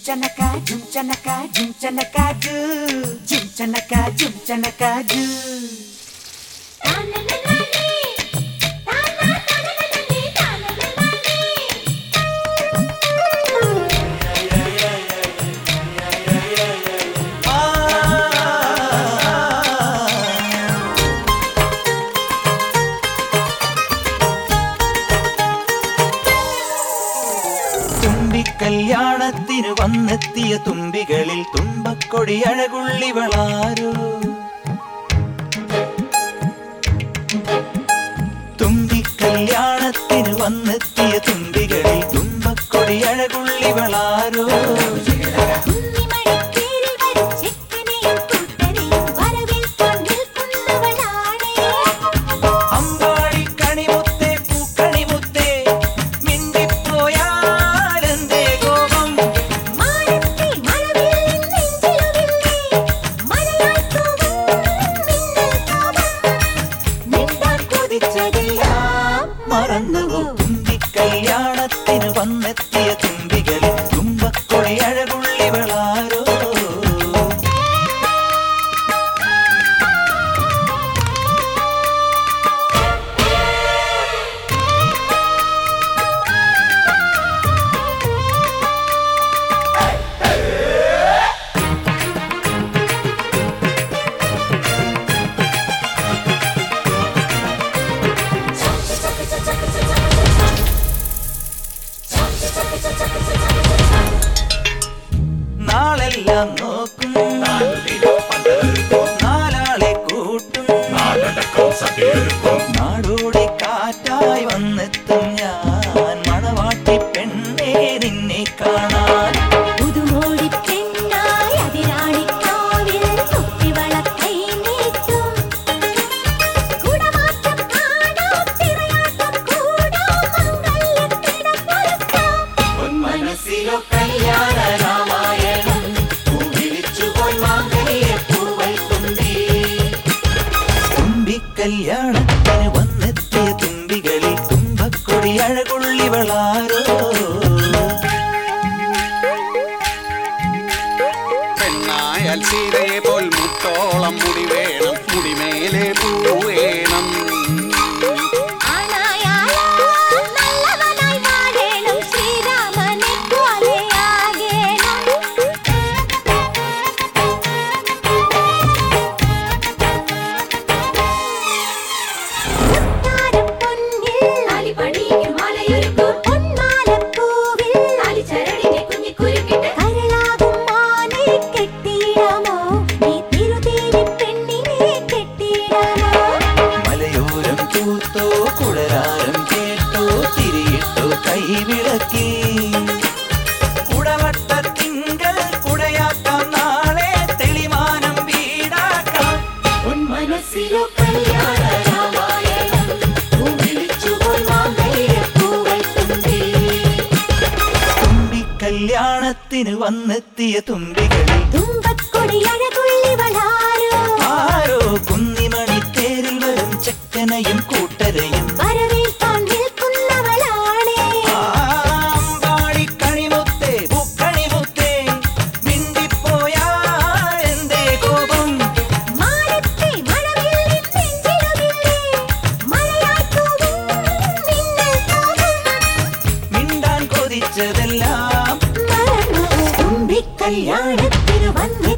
ജിംചനക്ക ജിംചനക്ക ജിംചനക്ക ജു ജിംചനക്ക ജിംചനക്ക ജു തുമ്പിക്കല്യാണത്തിന് വന്നെത്തിയ തുമ്പികളിൽ തുമ്പക്കൊടി അഴകുള്ളിവളാരോ തുമ്പിക്കല്യാണത്തിന് വന്നെത്തിയ തുമ്പികളിൽ തുമ്പക്കൊടി അഴകുള്ളിവളാരോ അമ്പാടി കണിമുത്തേ പൂക്കണിമുത്തേ മിണ്ടിപ്പോയാലെന്തേ കോപം മറന്നുവോ തുമ്പിക്കല്യാണത്തിന് വന്നെത്തിയ തുമ്പികളിൽ തുമ്പക്കൊടി അഴകുള്ളിവളാരോ നാളെല്ലാം നോക്കും നാലാളെ കൂട്ടും നാടോടി കാറ്റായി വന്നെത്തും ഞാൻ മണവാട്ടി പെണ്ണേ നിന്നെ കാണാൻ മനസ്സിലോ കല്യാണ രാമായണം വിളിച്ചുപോയി മാങ്കലിയെ പൂവൽ തുമ്പി തുമ്പിക്കല്യാണത്തിന് വന്നെത്തിയ തുമ്പികളിൽ തുമ്പക്കൊടി അഴകുള്ളിവളാരോ പെണ്ണായാൽ സീതയെ പോൽ മുട്ടോളം മുടി വേണം മുടിമേലെ പൂ വേണം മലയോരം തൂത്തോ കുടരാരം കേട്ടോ തിരിയിട്ടോ കൈവിളക്കി കുടവട്ടത്തിങ്കൽ കുടയാക്കാം നാളെ തെളിമാനം വീടാക്കാം മനസ്സിലോ കല്യാണ രാമായണം വിളിച്ചുപോയി മാങ്കലിയെ പൂവൽ തുമ്പി തുമ്പിക്കല്യാണത്തിന് വന്നെത്തിയ തുമ്പികളിൽ തുമ്പക്കൊടി അഴകുള്ളിവളാരോ ആരോ കുന്നിമണി തേരിൽ വരും ചെക്കനയും കൂട്ടരയും വരവേൽക്കാൻ നിൽക്കുന്നവളാണേ ആമ്പാടി കണിമുത്തേ പൂക്കണിമുത്തേ മിണ്ടിപ്പോയാൽ എന്തേ കോപം മാനത്തെ മഴവില്ലിൻ നെഞ്ചിലുമില്ലേ മഴയായി തൂവും മിന്നൽ താപം മിണ്ടാൻ കൊതിച്ചതെല്ലാം മറന്നു തുമ്പിക്കല്യാണത്തിന് വന്നു